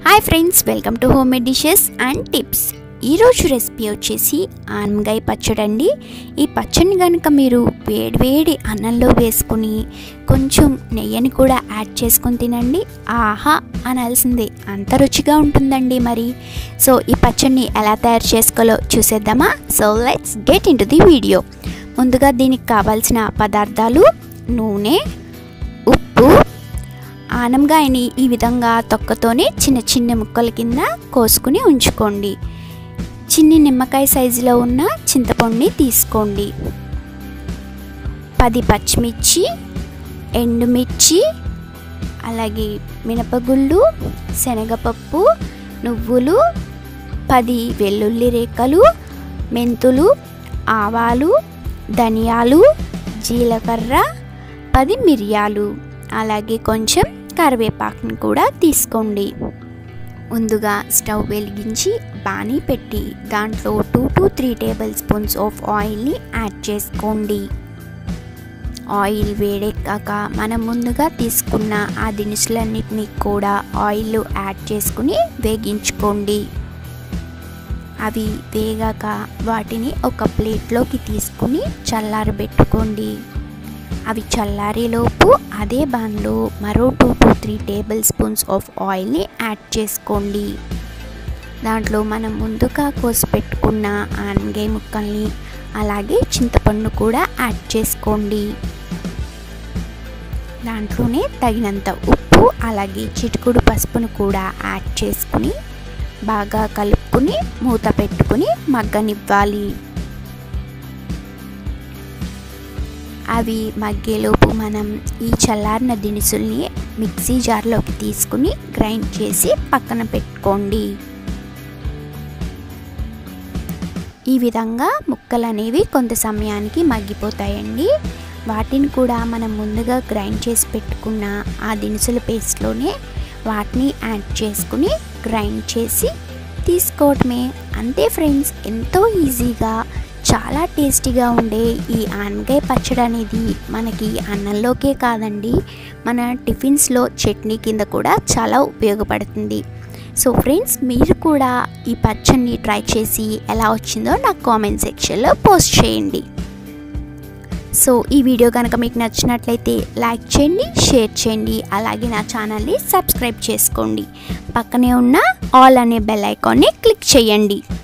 hi friends welcome to home made dishes and tips ఈరోజు recipe వచ్చేసి ఆనమకాయ పచ్చడి అండి ఈ పచ్చడిని కనుక మీరు వేడివేడి అన్నంలో వేసుకుని కొంచెం నెయ్యిని కూడా యాడ్ చేసుకొని తినండి ఆహా అనాల్సిందే అంత రుచిగా ఉంటుందండి మరి సో ఈ పచ్చడిని ఎలా తయారు చేసుకోవాలో చూసేద్దామా so let's get into the video ముందుగా దీనికి కావాల్సిన పదార్థాలు నూనె ఉప్పు ఆనంగాయని ఈ విధంగా తొక్కతోనే చిన్న చిన్న ముక్కల కింద కోసుకుని ఉంచుకోండి చిన్ని నిమ్మకాయ సైజులో ఉన్న చింతపండుని తీసుకోండి పది పచ్చిమిర్చి ఎండుమిర్చి అలాగే మినపగుళ్ళు శనగపప్పు నువ్వులు పది వెల్లుల్లి రేఖలు మెంతులు ఆవాలు ధనియాలు జీలకర్ర పది మిరియాలు అలాగే కొంచెం కరివేపాకుని కూడా తీసుకోండి ముందుగా స్టవ్ వెలిగించి బాణీ పెట్టి దాంట్లో two to three table spoons of ఆయిల్ని యాడ్ చేసుకోండి ఆయిల్ వేడెక్కాక మనం ముందుగా తీసుకున్న ఆ దినుసులన్నిటినీ కూడా ఆయిల్ యాడ్ చేసుకుని వేగించుకోండి అవి వేగాక వాటిని ఒక ప్లేట్లోకి తీసుకుని చల్లారబెట్టుకోండి అవి చల్లారేలోపు అదే బాన్లో మరో two to three table spoons of ఆయిల్ని యాడ్ చేసుకోండి దాంట్లో మనం ముందుగా కోసి పెట్టుకున్న ఆనగాయ ముక్కల్ని అలాగే చింతపండు కూడా యాడ్ చేసుకోండి దాంట్లోనే తగినంత ఉప్పు అలాగే చిటుకుడు పసుపును కూడా యాడ్ చేసుకుని బాగా కలుపుకుని మూత పెట్టుకుని మగ్గనివ్వాలి అవి మగ్గేలోపు మనం ఈ చల్లారిన దినుసుల్ని మిక్సీ జార్లోకి తీసుకుని గ్రైండ్ చేసి పక్కన పెట్టుకోండి ఈ విధంగా ముక్కలు అనేవి కొంత సమయానికి మగ్గిపోతాయండి వాటిని కూడా మనం ముందుగా గ్రైండ్ చేసి పెట్టుకున్న ఆ దినుసుల పేస్ట్లోనే వాటిని యాడ్ చేసుకుని గ్రైండ్ చేసి తీసుకోవటమే అంతే ఫ్రెండ్స్ ఎంతో ఈజీగా చాలా టేస్టీగా ఉండే ఈ ఆనగాయ పచ్చడి అనేది మనకి అన్నంలోకే కాదండి మన టిఫిన్స్లో చట్నీ కింద కూడా చాలా ఉపయోగపడుతుంది సో ఫ్రెండ్స్ మీరు కూడా ఈ పచ్చడిని ట్రై చేసి ఎలా వచ్చిందో నాకు కామెంట్ సెక్షన్లో పోస్ట్ చేయండి సో ఈ వీడియో కనుక మీకు నచ్చినట్లయితే లైక్ చేయండి షేర్ చేయండి అలాగే నా ఛానల్ని సబ్స్క్రైబ్ చేసుకోండి పక్కనే ఉన్న ఆల్ అనే బెల్ ఐకాన్ని క్లిక్ చేయండి